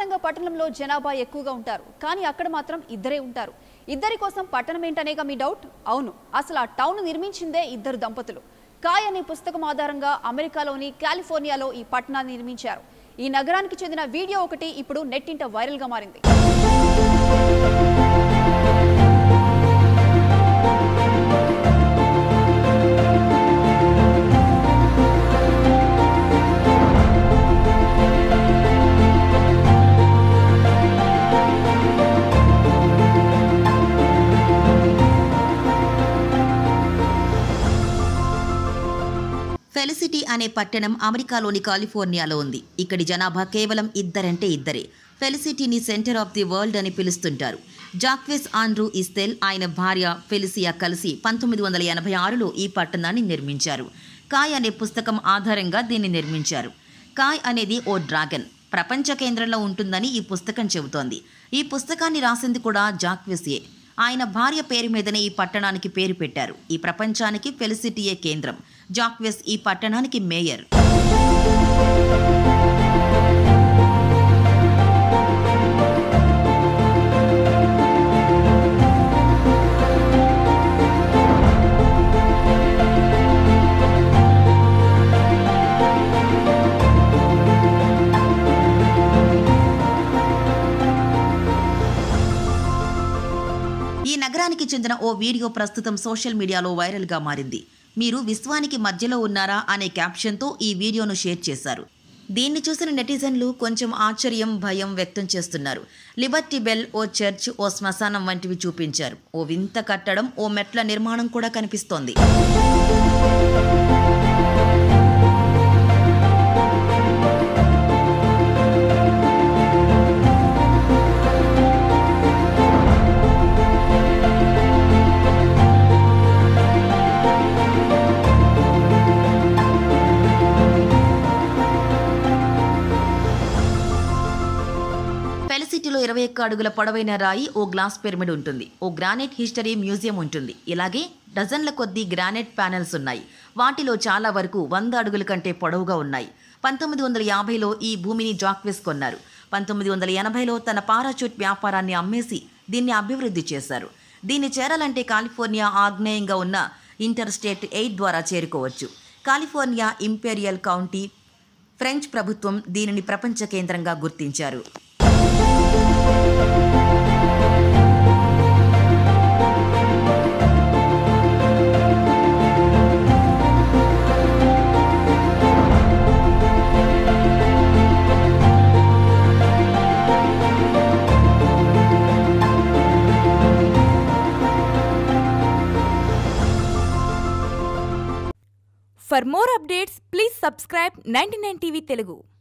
సాధారణంగా పట్టణంలో జనాభా ఎక్కువగా ఉంటారు కానీ అక్కడ మాత్రం ఇద్దరే ఉంటారు ఇద్దరి కోసం పట్టణం ఏంటనేగా మీ డౌట్ అవును అసలు ఆ టౌన్ నిర్మించిందే ఇద్దరు దంపతులు కాయ్ అనే పుస్తకం ఆధారంగా అమెరికాలోని కాలిఫోర్నియాలో ఈ పట్టణాన్ని నిర్మించారు ఈ నగరానికి చెందిన వీడియో ఒకటి ఇప్పుడు నెట్టింట వైరల్గా మారింది ఫెలిసిటీ అనే పట్టణం అమెరికాలోని కాలిఫోర్నియాలో ఉంది ఇక్కడి జనాభా కేవలం ఇద్దరంటే ఇద్దరే ఫెలిసిటీని సెంటర్ ఆఫ్ ది వరల్డ్ అని పిలుస్తుంటారు జాక్వెస్ ఆండ్రూ ఇస్తెల్ ఆయన భార్య ఫెలిసియా కలిసి పంతొమ్మిది వందల ఎనభై ఆరులో ఈ పట్టణాన్ని నిర్మించారు కాయ్ అనే పుస్తకం ఆధారంగా దీన్ని నిర్మించారు కాయ్ అనేది ఓ డ్రాగన్ ప్రపంచ కేంద్రంలో ఉంటుందని ఈ పుస్తకం చెబుతోంది ఈ పుస్తకాన్ని రాసింది కూడా జాక్వెస్యే ఆయన భార్య పేరు మీదనే ఈ పట్టణానికి పేరు పెట్టారు ఈ ప్రపంచానికి ఫెలిసిటీయే కేంద్రం జాక్వెస్ ఈ పట్టణానికి మేయర్ ఈ నగరానికి చెందిన ఓ వీడియో ప్రస్తుతం సోషల్ మీడియాలో వైరల్గా మారింది మీరు విశ్వానికి మధ్యలో ఉన్నారా అనే క్యాప్షన్తో ఈ వీడియోను షేర్ చేశారు దీన్ని చూసిన నెటిజన్లు కొంచెం ఆశ్చర్యం భయం వ్యక్తం చేస్తున్నారు లిబర్టీ బెల్ ఓ చర్చ్ ఓ శ్మశానం వంటివి చూపించారు ఓ వింత కట్టడం ఓ మెట్ల నిర్మాణం కూడా కనిపిస్తోంది ఫెలిసిటీలో ఇరవై ఒక్క అడుగుల పొడవైన రాయి ఓ గ్లాస్ పిరమిడ్ ఉంటుంది ఓ గ్రానైట్ హిస్టరీ మ్యూజియం ఉంటుంది ఇలాగే డజన్ల కొద్దీ గ్రానైట్ ప్యానెల్స్ ఉన్నాయి వాటిలో చాలా వరకు వంద అడుగుల కంటే పొడవుగా ఉన్నాయి పంతొమ్మిది వందల యాభైలో ఈ భూమిని జాక్వెస్ కొన్నారు పంతొమ్మిది వందల ఎనభైలో తన పారాచూట్ వ్యాపారాన్ని అమ్మేసి దీన్ని అభివృద్ధి చేశారు దీన్ని చేరాలంటే కాలిఫోర్నియా ఆగ్నేయంగా ఉన్న ఇంటర్ స్టేట్ ఎయిట్ ద్వారా చేరుకోవచ్చు కాలిఫోర్నియా ఇంపీరియల్ కౌంటీ ఫ్రెంచ్ ప్రభుత్వం దీనిని ప్రపంచ కేంద్రంగా గుర్తించారు For more updates, please subscribe 99 TV Telugu.